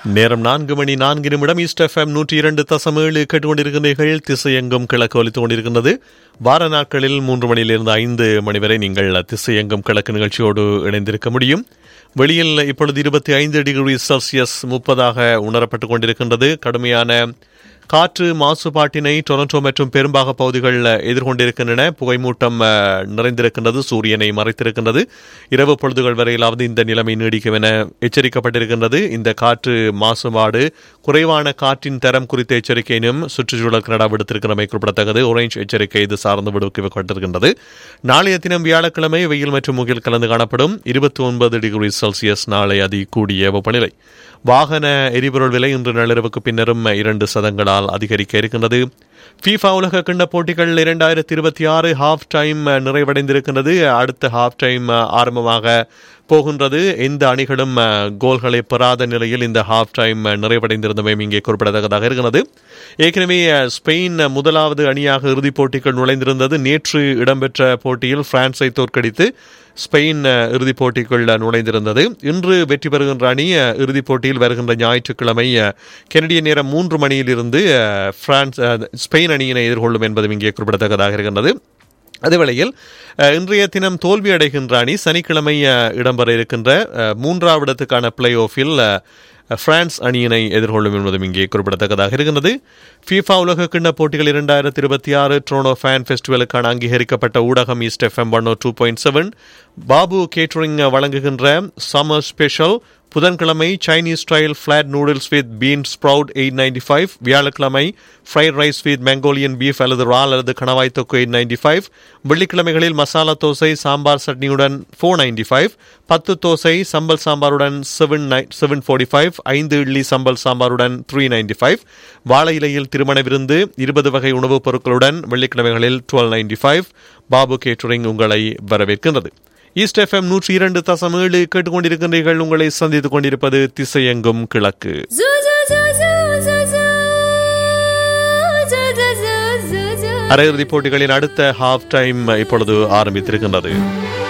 நேரம் நான்கு மணி நான்கு நிமிடம் ஈஸ்ட் எஃப்எம் நூற்றி இரண்டு தசம் ஏழு கேட்டுக்கொண்டிருக்கிறீர்கள் திசையெங்கும் கிழக்கு ஒலித்துக் கொண்டிருக்கின்றது வார நாட்களில் மூன்று மணியிலிருந்து ஐந்து மணி வரை நீங்கள் திசையெங்கும் கிழக்கு நிகழ்ச்சியோடு இணைந்திருக்க முடியும் வெளியில் இப்பொழுது இருபத்தி ஐந்து டிகிரி செல்சியஸ் முப்பதாக உணரப்பட்டுக் கொண்டிருக்கின்றது கடுமையான காற்று மாசுபாட்டினை டொரண்டோ மற்றும் பெரும்பாக பகுதிகள் எதிர்கொண்டிருக்கின்றன புகைமூட்டம் அஹ், நிறைந்திருக்கின்றது சூரியனை மறைத்திருக்கின்றது இரவு பொழுதுகள் வரையிலாவது இந்த நிலைமை நீடிக்கும் என எச்சரிக்கப்பட்டிருக்கின்றது இந்த காற்று மாசுபாடு குறைவான காற்றின் தரம் குறித்த எச்சரிக்கையினும் சுற்றுச்சூழல் கனடா விடுத்திருக்கிறமை குறிப்பிடத்தக்கது ஒரேஞ்ச் எச்சரிக்கை இது சார்ந்து விடுவிக்கப்பட்டிருக்கின்றது நாளைய தினம் வியாழக்கிழமை வெயில் மற்றும் முகில் கலந்து காணப்படும் இருபத்தி ஒன்பது டிகிரி செல்சியஸ் நாளை அதி கூடிய வெப்பநிலை வாகன எரிபொருள் விலை இன்று நள்ளிரவுக்கு பின்னரும் இரண்டு சதங்களால் அதிகரிக்க இருக்கின்றது ஃபீஃபா உலக கிண்ண போட்டிகள் இரண்டாயிரத்தி இருபத்தி ஆறு ஹாஃப் டைம் நிறைவடைந்திருக்கின்றது அடுத்த ஹாஃப் டைம் ஆரம்பமாக போகின்றது எந்த அணிகளும் அஹ், கோல்களை பெறாத நிலையில் இந்த ஹாஃப் டைம் நிறைவடைந்திருந்தமை இங்கே குறிப்பிடத்தக்கதாக இருக்கிறது ஏற்கனவே அஹ், ஸ்பெயின் முதலாவது அணியாக இறுதிப் போட்டிகள் நுழைந்திருந்தது நேற்று இடம்பெற்ற போட்டியில் பிரான்ஸை தோற்கடித்து ஸ்பெயின் அஹ், இறுதிப் போட்டிக்குள் அஹ், நுழைந்திருந்தது இன்று வெற்றி பெறுகின்ற அணி அஹ், இறுதிப் போட்டியில் வருகின்ற ஞாயிற்றுக்கிழமை அஹ், கெனடிய நேரம் மூன்று மணியிலிருந்து அஹ், பிரான்ஸ் அஹ், ஸ்பெயின் அணியினை எதிர்கொள்ளும் என்பதும் இங்கே குறிப்பிடத்தக்கதாக இருக்கின்றது அதேவேளையில் அஹ், இன்றைய தினம் தோல்வி அடைகின்ற அணி சனிக்கிழமை அஹ், இடம்பெற இருக்கின்ற அஹ், மூன்றாவது இடத்துக்கான பிளே ஆஃபில் பிரான்ஸ் அணியினை எதிர்கொள்ளும் என்பதும் இங்கே குறிப்பிடத்தக்கதாக இருக்கின்றது ஃபீஃபா உலக கிண்ண போட்டிகள் இரண்டாயிரத்தி இருபத்தி ஆறு ட்ரோனோ ஃபேன் ஃபெஸ்டிவலுக்கான அங்கீகரிக்கப்பட்ட ஊடகம் east FM one two point seven Babu catering வழங்குகின்ற சம்மர் ஸ்பெஷல் புதன்கிழமை Chinese style flat noodles with bean sprout eight ninety five வியாழக்கிழமை fried rice with Mongolian beef அல்லது ரால் அல்லது கணவாய் தொக்கு எயிட் நைன்டி ஃபைவ் வெள்ளிக்கிழமைகளில் மசாலா தோசை சாம்பார் சட்னியுடன் ஃபோர் நைன்டி ஃபைவ் பத்து தோசை சம்பல் சாம்பாருடன் seven nine seven forty five ஐந்து இட்லி சம்பல் சாம்பாருடன் த்ரீ நைன்டி ஃபைவ் வாழை இலையில் திருமண விருந்து இருபது வகை உணவுப் பொருட்களுடன் வெள்ளிக்கிழமைகளில் twelve ninety five Babu catering உங்களை வரவேற்கின்றது ஈஸ்ட் எஃப்எம் நூற்றி இரண்டு தசம் ஏழு கேட்டுக்கொண்டிருக்கின்றீர்கள் உங்களை சந்தித்துக் கொண்டிருப்பது திசையெங்கும் கிழக்கு Zoo, zoo, zoo, zoo, zoo, zoo. Zoo, zoo, zoo, zoo, zoo. அரையிறுதிப் போட்டிகளின் அடுத்த ஹாஃப் டைம் இப்பொழுது ஆரம்பித்திருக்கின்றது